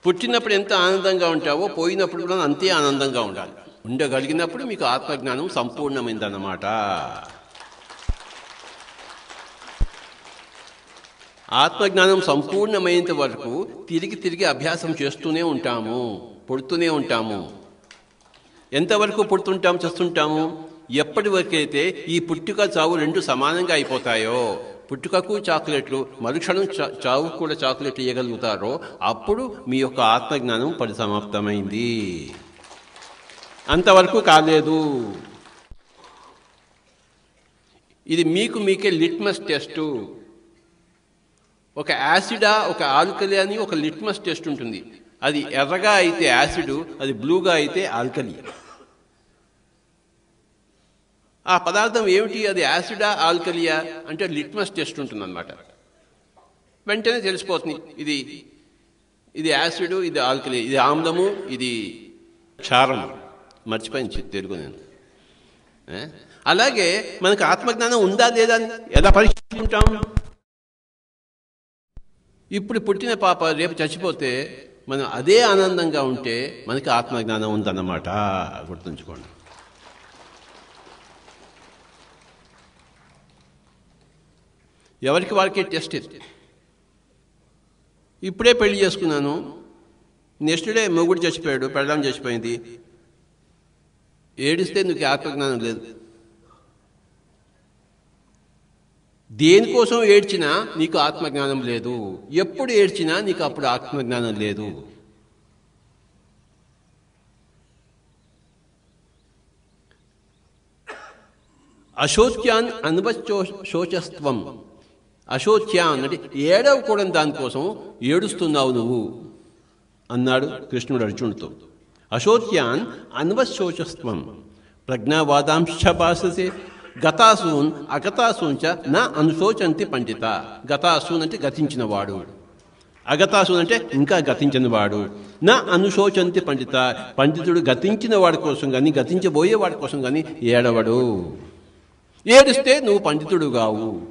పుట్టినప్పుడు ఎంత ఆనందంగా ఉంటావో పోయినప్పుడు కూడా అంతే ఆనందంగా ఉండాలి ఉండగలిగినప్పుడు మీకు ఆత్మజ్ఞానం సంపూర్ణమైందన్నమాట ఆత్మజ్ఞానం సంపూర్ణమైనంత వరకు తిరిగి తిరిగి అభ్యాసం చేస్తూనే ఉంటాము పుడుతూనే ఉంటాము ఎంతవరకు పుడుతుంటాం చేస్తుంటాము ఎప్పటి వరకైతే ఈ పుట్టుక చావు రెండు సమానంగా అయిపోతాయో పుట్టుకకు చాక్లెట్లు మరుక్షణం చా- చావు కూడా చాక్లెట్లు ఇవ్వగలుగుతారో అప్పుడు మీ యొక్క ఆత్మజ్ఞానం పరిసమాప్తమైంది అంతవరకు కాలేదు ఇది మీకు మీకే లిట్మస్ టెస్టు ఒక యాసిడా ఒక ఆల్కలి అని ఒక లిట్మస్ టెస్ట్ ఉంటుంది అది ఎర్రగా అయితే యాసిడ్ అది బ్లూగా అయితే ఆల్కలి ఆ పదార్థం ఏమిటి అది యాసిడా ఆల్కలియా అంటే లిట్మస్ టెస్ట్ ఉంటుంది అనమాట వెంటనే తెలిసిపోతుంది ఇది ఇది యాసిడ్ ఇది ఆల్కలి ఇది ఆమ్లము ఇది క్షారం మర్చిపోయింది తెలుగు నేను ఏ? అలాగే మనకు ఆత్మజ్ఞానం ఉందా లేదా అని ఎలా పరీక్షించుకుంటాం ఇప్పుడు పుట్టిన పాప రేపు చచ్చిపోతే మనం అదే ఆనందంగా ఉంటే మనకి ఆత్మజ్ఞానం ఉందన్నమాట గుర్తుంచుకోండి ఎవరికి వారికి టెస్ట్ ఇది ఇప్పుడే పెళ్లి చేసుకున్నాను నెక్స్ట్ డే మొగుడు చచ్చిపోయాడు పెళ్ళాం చచ్చిపోయింది ఏడిస్తే నీకు ఆత్మజ్ఞానం లేదు దేనికోసం ఏడ్చినా నీకు ఆత్మజ్ఞానం లేదు ఎప్పుడు ఏడ్చినా నీకు అప్పుడు ఆత్మజ్ఞానం లేదు అశోచ్యాన్ అనుభశో శోచస్త్వం అశోచ్యాన్ అంటే ఏడవకూడని దానికోసం ఏడుస్తున్నావు నువ్వు అన్నాడు కృష్ణుడు అర్జునుడితో అశోచ్యాన్ అన్వశోచస్త్వం ప్రజ్ఞావాదాంశ భాషసే గతాసూన్ అగతాసూన్ చ నా అనుశోచంతి పండిత గతాసూన్ అంటే గతించినవాడు అగతాసూన్ అంటే ఇంకా గతించిన వాడు నా అనుశోచంతి పండిత పండితుడు గతించిన వాడి కోసం కానీ గతించబోయే వాడి కోసం కానీ ఏడవడు ఏడిస్తే నువ్వు పండితుడు కావు